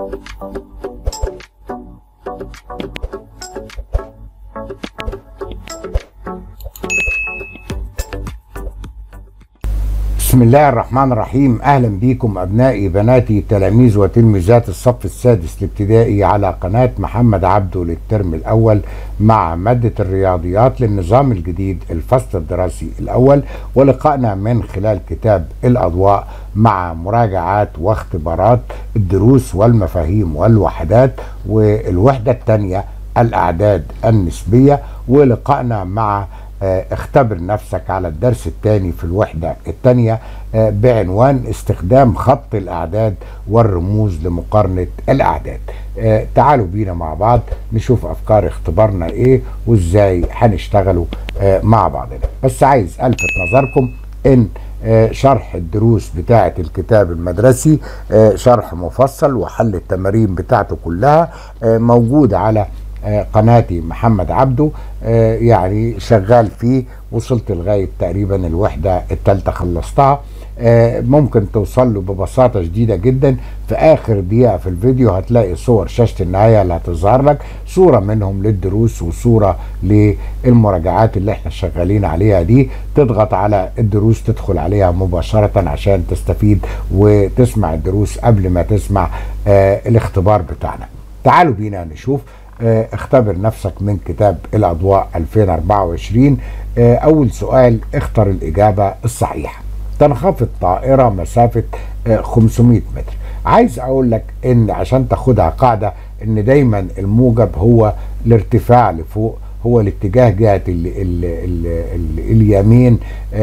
بسم الله الرحمن الرحيم اهلا بكم ابنائي بناتي تلاميذ وتلميذات الصف السادس الابتدائي على قناه محمد عبده للترم الاول مع ماده الرياضيات للنظام الجديد الفصل الدراسي الاول ولقائنا من خلال كتاب الاضواء مع مراجعات واختبارات الدروس والمفاهيم والوحدات والوحده الثانيه الاعداد النسبيه ولقائنا مع آه، اختبر نفسك على الدرس الثاني في الوحدة الثانية آه، بعنوان استخدام خط الأعداد والرموز لمقارنة الأعداد آه، تعالوا بينا مع بعض نشوف أفكار اختبارنا إيه وإزاي هنشتغلوا مع بعضنا بس عايز ألفت نظركم إن شرح الدروس بتاعة الكتاب المدرسي شرح مفصل وحل التمارين بتاعته كلها موجود على قناتي محمد عبده يعني شغال فيه وصلت لغاية تقريبا الوحدة التالتة خلصتها ممكن توصل له ببساطة شديدة جدا في آخر دقيقة في الفيديو هتلاقي صور شاشة النهاية اللي هتظهر لك صورة منهم للدروس وصورة للمراجعات اللي احنا شغالين عليها دي تضغط على الدروس تدخل عليها مباشرة عشان تستفيد وتسمع الدروس قبل ما تسمع الاختبار بتاعنا تعالوا بينا نشوف اختبر نفسك من كتاب الأضواء 2024 أول سؤال اختر الإجابة الصحيحة تنخفض طائرة مسافة 500 متر عايز أقول لك إن عشان تاخدها قاعدة إن دايما الموجب هو الارتفاع لفوق هو الاتجاه جهة ال ال ال ال اليمين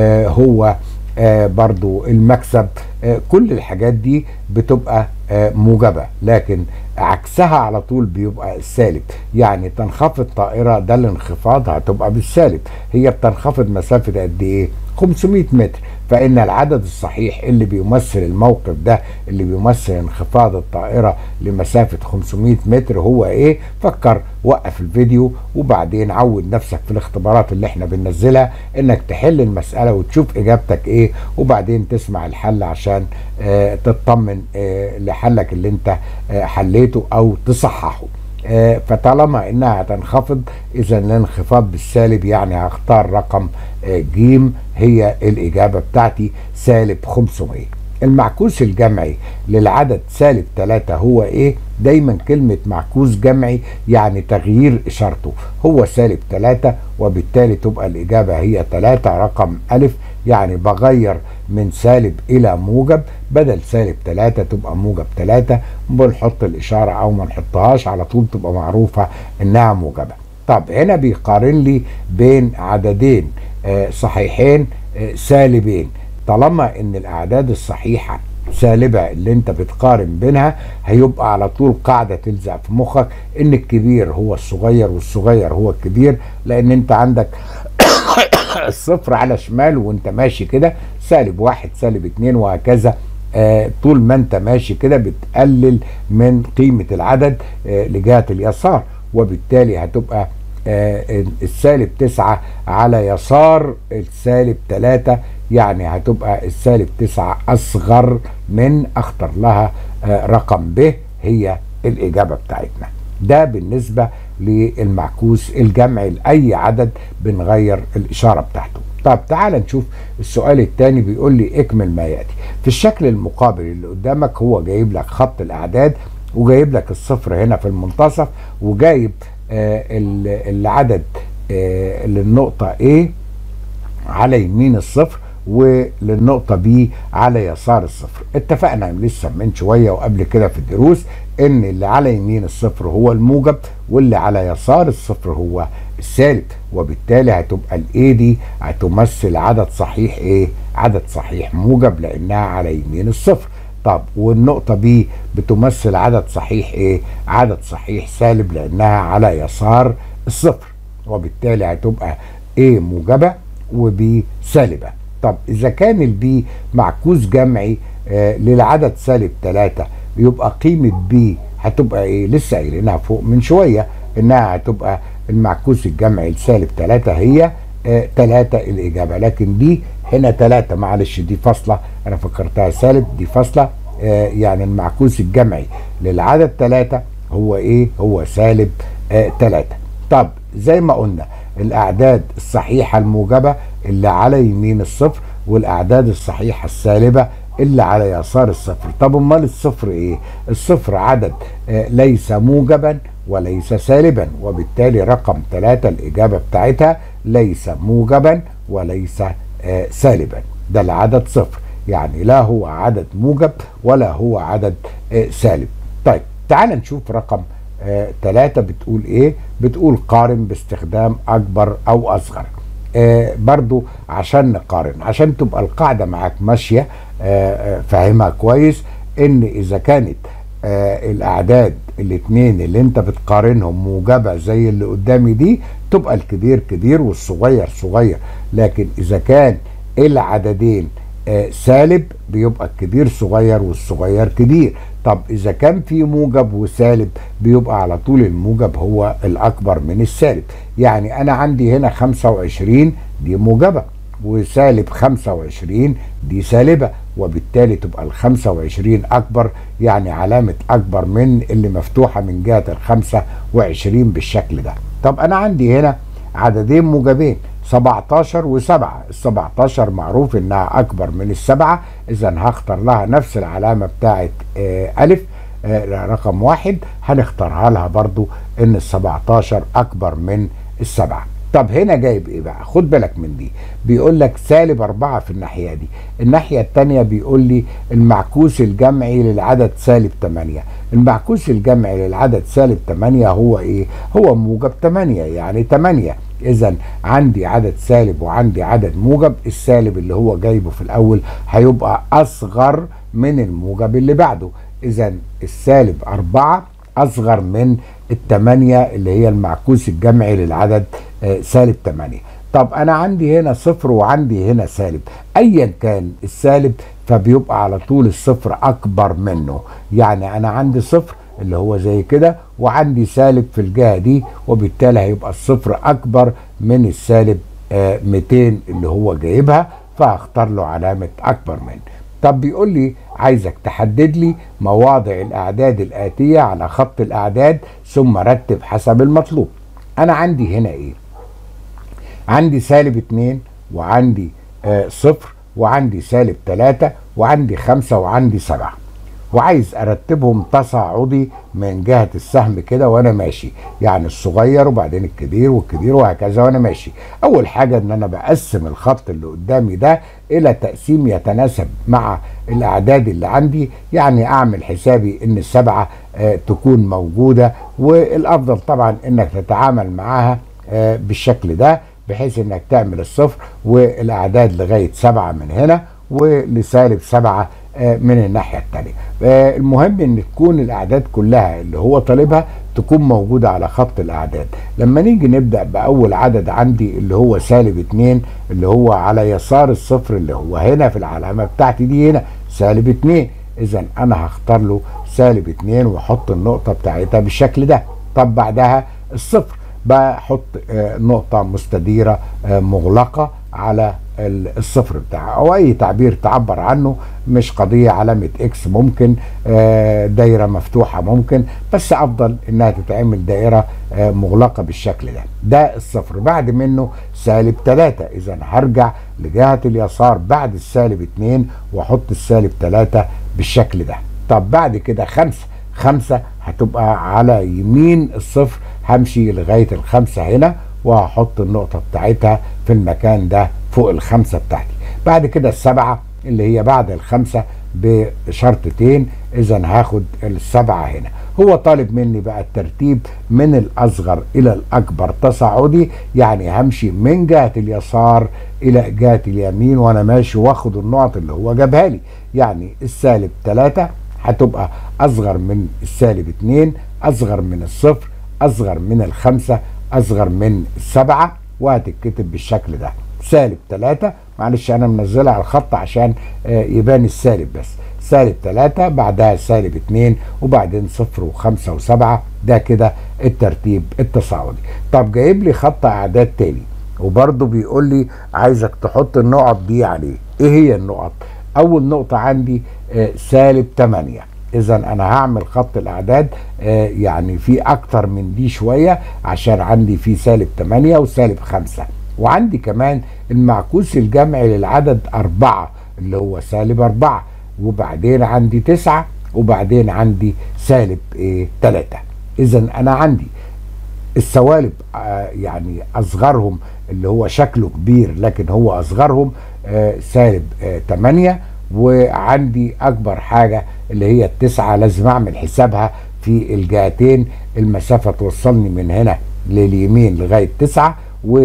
هو آه برضو المكسب آه كل الحاجات دي بتبقى آه موجبة لكن عكسها على طول بيبقى السالب يعني تنخفض طائرة ده الانخفاض هتبقى بالسالب هي بتنخفض مسافة قد ايه 500 متر فإن العدد الصحيح اللي بيمثل الموقف ده اللي بيمثل انخفاض الطائرة لمسافة 500 متر هو إيه؟ فكر وقف الفيديو وبعدين عود نفسك في الاختبارات اللي احنا بننزلها إنك تحل المسألة وتشوف إجابتك إيه وبعدين تسمع الحل عشان اه تطمن اه لحلك اللي أنت اه حليته أو تصححه. آه فطالما انها هتنخفض اذا الانخفاض بالسالب يعني هختار رقم آه جيم هي الاجابه بتاعتي سالب 500 المعكوس الجمعي للعدد سالب 3 هو ايه دايما كلمة معكوس جمعي يعني تغيير اشارته هو سالب 3 وبالتالي تبقى الاجابة هي 3 رقم الف يعني بغير من سالب الى موجب بدل سالب 3 تبقى موجب 3 بنحط الاشارة او ما نحطهاش على طول تبقى معروفة انها موجبة طب هنا بيقارن لي بين عددين آه صحيحين آه سالبين طالما ان الاعداد الصحيحه سالبه اللي انت بتقارن بينها هيبقى على طول قاعده تلزق في مخك ان الكبير هو الصغير والصغير هو الكبير لان انت عندك الصفر على شمال وانت ماشي كده سالب واحد سالب اتنين وهكذا آه طول ما انت ماشي كده بتقلل من قيمه العدد آه لجهه اليسار وبالتالي هتبقى آه السالب تسعة على يسار السالب تلاتة يعني هتبقى السالب تسعة أصغر من أختر لها آه رقم ب هي الإجابة بتاعتنا ده بالنسبة للمعكوس الجمعي لأي عدد بنغير الإشارة بتاعته طب تعال نشوف السؤال الثاني بيقول لي اكمل ما يأتي في الشكل المقابل اللي قدامك هو جايب لك خط الأعداد وجايب لك الصفر هنا في المنتصف وجايب آه العدد آه للنقطة A على يمين الصفر وللنقطة B على يسار الصفر اتفقنا لسه من شوية وقبل كده في الدروس ان اللي على يمين الصفر هو الموجب واللي على يسار الصفر هو السالب وبالتالي هتبقى الاي دي هتمثل عدد صحيح ايه عدد صحيح موجب لانها على يمين الصفر طب والنقطة B بتمثل عدد صحيح ايه عدد صحيح سالب لانها على يسار الصفر وبالتالي هتبقى A موجبة وB سالبة طب اذا كان البي معكوس جمعي آه للعدد سالب 3 يبقى قيمة B هتبقى ايه لسه قايلينها فوق من شوية انها هتبقى المعكوس الجمعي لسالب 3 هي 3 آه الاجابة لكن دي هنا 3 معلش دي فاصلة انا فكرتها سالب دي فاصلة آه يعني المعكوس الجمعي للعدد ثلاثة هو ايه هو سالب آه ثلاثة طب زي ما قلنا الاعداد الصحيحة الموجبة اللي على يمين الصفر والاعداد الصحيحة السالبة اللي على يسار الصفر طب امال الصفر ايه الصفر عدد آه ليس موجبا وليس سالبا وبالتالي رقم ثلاثة الإجابة بتاعتها ليس موجبا وليس آه سالبا ده العدد صفر يعني لا هو عدد موجب ولا هو عدد آه سالب طيب تعال نشوف رقم ثلاثة بتقول ايه بتقول قارن باستخدام اكبر او اصغر آه برضو عشان نقارن عشان تبقى القاعدة معاك ماشية آه فاهمها كويس ان اذا كانت آه الاعداد الاثنين اللي انت بتقارنهم موجبة زي اللي قدامي دي تبقى الكبير كبير والصغير صغير لكن اذا كان العددين آه سالب بيبقى الكبير صغير والصغير كبير طب اذا كان في موجب وسالب بيبقى على طول الموجب هو الاكبر من السالب يعني انا عندي هنا 25 دي موجبه وسالب 25 دي سالبه وبالتالي تبقى ال 25 اكبر يعني علامه اكبر من اللي مفتوحه من جهه ال 25 بالشكل ده طب انا عندي هنا عددين موجبين 17 و7 ال 17 معروف انها اكبر من السبعه اذا هختار لها نفس العلامه بتاعه آه الف آه رقم واحد هنختارها لها برضو ان ال 17 اكبر من السبعه طب هنا جايب ايه بقى خد بالك من دي بيقول لك سالب أربعة في الناحية دي الناحية التانية بيقول لي المعكوس الجمعي للعدد سالب 8 المعكوس الجمعي للعدد سالب 8 هو ايه هو موجب 8 يعني 8 اذا عندي عدد سالب وعندي عدد موجب السالب اللي هو جايبه في الاول هيبقى اصغر من الموجب اللي بعده اذا السالب أربعة اصغر من الثمانية اللي هي المعكوس الجمعي للعدد آه سالب 8 طب انا عندي هنا صفر وعندي هنا سالب ايا كان السالب فبيبقى على طول الصفر اكبر منه يعني انا عندي صفر اللي هو زي كده وعندي سالب في الجهه دي وبالتالي هيبقى الصفر اكبر من السالب آه 200 اللي هو جايبها فهختار له علامه اكبر من طب بيقول لي عايزك تحدد لي مواضع الاعداد الاتيه على خط الاعداد ثم رتب حسب المطلوب انا عندي هنا ايه عندي سالب 2 وعندي آه صفر وعندي سالب 3 وعندي 5 وعندي 7 وعايز ارتبهم تصاعدي من جهه السهم كده وانا ماشي يعني الصغير وبعدين الكبير والكبير وهكذا وانا ماشي اول حاجه ان انا بقسم الخط اللي قدامي ده الى تقسيم يتناسب مع الاعداد اللي عندي يعني اعمل حسابي ان السبعه آه تكون موجوده والافضل طبعا انك تتعامل معاها آه بالشكل ده بحيث انك تعمل الصفر والاعداد لغايه سبعه من هنا ولسالب سبعه من الناحيه الثانيه المهم ان تكون الاعداد كلها اللي هو طالبها تكون موجوده على خط الاعداد لما نيجي نبدا باول عدد عندي اللي هو سالب 2 اللي هو على يسار الصفر اللي هو هنا في العلامه بتاعتي دي هنا سالب 2 اذا انا هختار له سالب 2 واحط النقطه بتاعتها بالشكل ده طب بعدها الصفر بحط نقطه مستديره مغلقه على الصفر بتاعها او اي تعبير تعبر عنه مش قضيه علامه اكس ممكن دايره مفتوحه ممكن بس افضل انها تتعمل دائره مغلقه بالشكل ده ده الصفر بعد منه سالب 3 اذا هرجع لجهه اليسار بعد السالب 2 واحط السالب 3 بالشكل ده طب بعد كده 5 5 هتبقى على يمين الصفر همشي لغايه الخمسه هنا وهحط النقطه بتاعتها في المكان ده فوق الخمسه بتاعتي بعد كده السبعه اللي هي بعد الخمسه بشرطتين اذا هاخد السبعه هنا هو طالب مني بقى الترتيب من الاصغر الى الاكبر تصاعدي يعني همشي من جهه اليسار الى جهه اليمين وانا ماشي واخد النقط اللي هو جابها لي يعني السالب 3 هتبقى اصغر من السالب 2 اصغر من الصفر اصغر من الخمسه اصغر من السبعه وهتتكتب بالشكل ده سالب 3 معلش انا منزلها على الخط عشان يبان السالب بس سالب 3 بعدها سالب 2 وبعدين صفر و5 و7 ده كده الترتيب التصاعدي طب جايب لي خط اعداد تاني وبرضه بيقول لي عايزك تحط النقط دي عليه ايه هي النقط اول نقطة عندي آه، سالب 8 اذا انا هعمل خط الاعداد آه، يعني في اكتر من دي شويه عشان عندي في سالب 8 وسالب 5 وعندي كمان المعكوس الجمعي للعدد 4 اللي هو سالب 4 وبعدين عندي 9 وبعدين عندي سالب ايه 3 اذا انا عندي السوالب آه، يعني اصغرهم اللي هو شكله كبير لكن هو اصغرهم آه، سالب 8 وعندي اكبر حاجه اللي هي التسعه لازم اعمل حسابها في الجهتين المسافه توصلني من هنا لليمين لغايه تسعه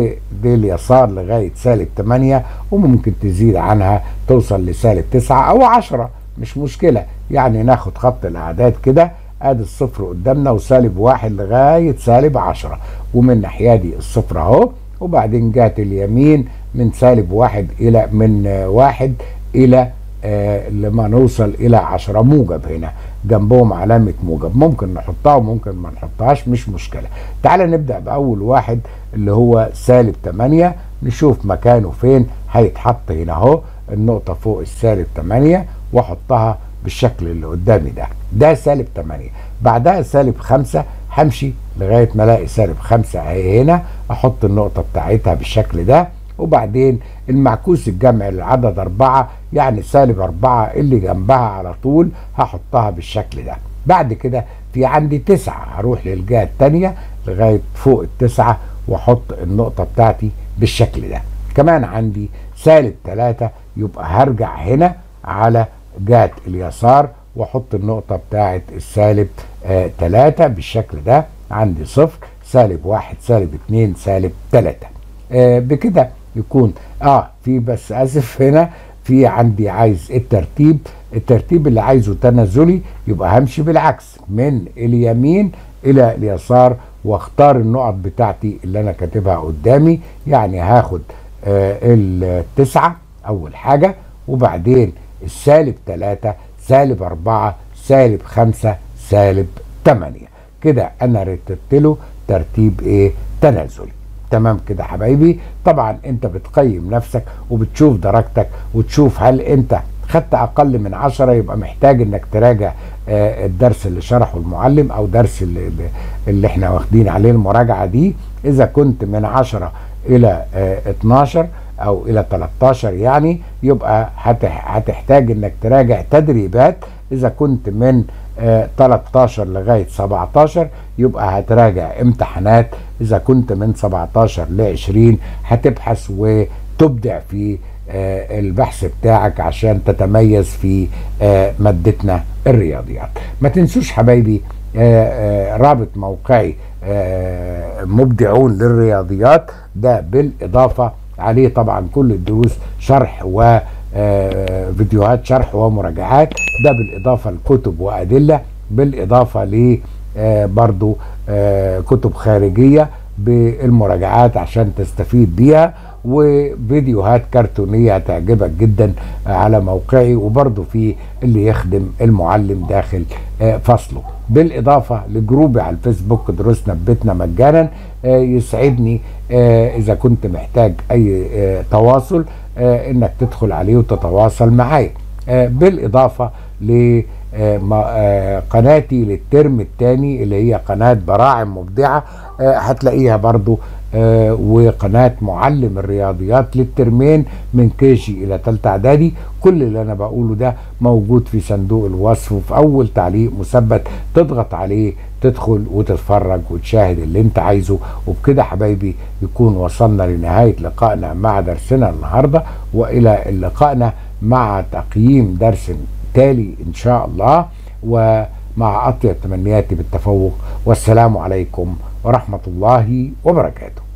ولليسار لغايه سالب 8 وممكن تزيد عنها توصل لسالب 9 او 10 مش مشكله يعني ناخد خط الاعداد كده ادي الصفر قدامنا وسالب واحد لغايه سالب 10 ومن ناحيه دي الصفر اهو وبعدين جهه اليمين من سالب واحد الى من واحد الى آه لما نوصل الى 10 موجب هنا جنبهم علامة موجب ممكن نحطها وممكن ما نحطهاش مش مشكلة تعال نبدأ بأول واحد اللي هو سالب 8 نشوف مكانه فين هيتحط هنا اهو النقطة فوق السالب 8 واحطها بالشكل اللي قدامي ده ده سالب 8 بعدها سالب 5 همشي لغاية ما الاقي سالب 5 اهي هنا احط النقطة بتاعتها بالشكل ده وبعدين المعكوس الجمعي للعدد أربعة يعني سالب أربعة اللي جنبها على طول هحطها بالشكل ده بعد كده في عندي تسعة هروح للجهة التانية لغاية فوق التسعة واحط النقطة بتاعتي بالشكل ده كمان عندي سالب ثلاثة يبقى هرجع هنا على جهة اليسار واحط النقطة بتاعت السالب آه تلاتة بالشكل ده عندي صفر سالب واحد سالب اتنين سالب تلاتة آه بكده يكون اه في بس اسف هنا في عندي عايز الترتيب الترتيب اللي عايزه تنازلي يبقى همشي بالعكس من اليمين الى اليسار واختار النقط بتاعتي اللي انا كاتبها قدامي يعني هاخد آه التسعة اول حاجة وبعدين السالب ثلاثة سالب أربعة سالب خمسة سالب تمانية كده أنا رتبت له ترتيب إيه تنازلي تمام كده حبايبي طبعا انت بتقيم نفسك وبتشوف درجتك وتشوف هل انت خدت اقل من عشرة يبقى محتاج انك تراجع آه الدرس اللي شرحه المعلم او درس اللي, اللي احنا واخدين عليه المراجعة دي اذا كنت من عشرة الى آه 12 او الى 13 يعني يبقى هتحتاج انك تراجع تدريبات اذا كنت من آه 13 لغاية 17 يبقى هتراجع امتحانات اذا كنت من 17 ل 20 هتبحث وتبدع في آه البحث بتاعك عشان تتميز في آه مادتنا الرياضيات ما تنسوش حبايبي رابط موقعي مبدعون للرياضيات ده بالاضافه عليه طبعا كل الدروس شرح وفيديوهات شرح ومراجعات ده بالإضافة لكتب وأدلة بالإضافة ل برضو كتب خارجية بالمراجعات عشان تستفيد بيها وفيديوهات كرتونية هتعجبك جدا على موقعي وبرضو في اللي يخدم المعلم داخل فصله بالإضافة لجروبي على الفيسبوك دروسنا ببيتنا مجانا يسعدني إذا كنت محتاج أي تواصل إنك تدخل عليه وتتواصل معايا بالإضافة ل قناتي للترم الثاني اللي هي قناة براعم مبدعة هتلاقيها برضو آه وقناة معلم الرياضيات للترمين من كيجي إلى تالتة إعدادي كل اللي أنا بقوله ده موجود في صندوق الوصف وفي أول تعليق مثبت تضغط عليه تدخل وتتفرج وتشاهد اللي أنت عايزه وبكده حبايبي يكون وصلنا لنهاية لقائنا مع درسنا النهاردة وإلى لقائنا مع تقييم درس تالي إن شاء الله ومع أطيب تمنياتي بالتفوق والسلام عليكم ورحمة الله وبركاته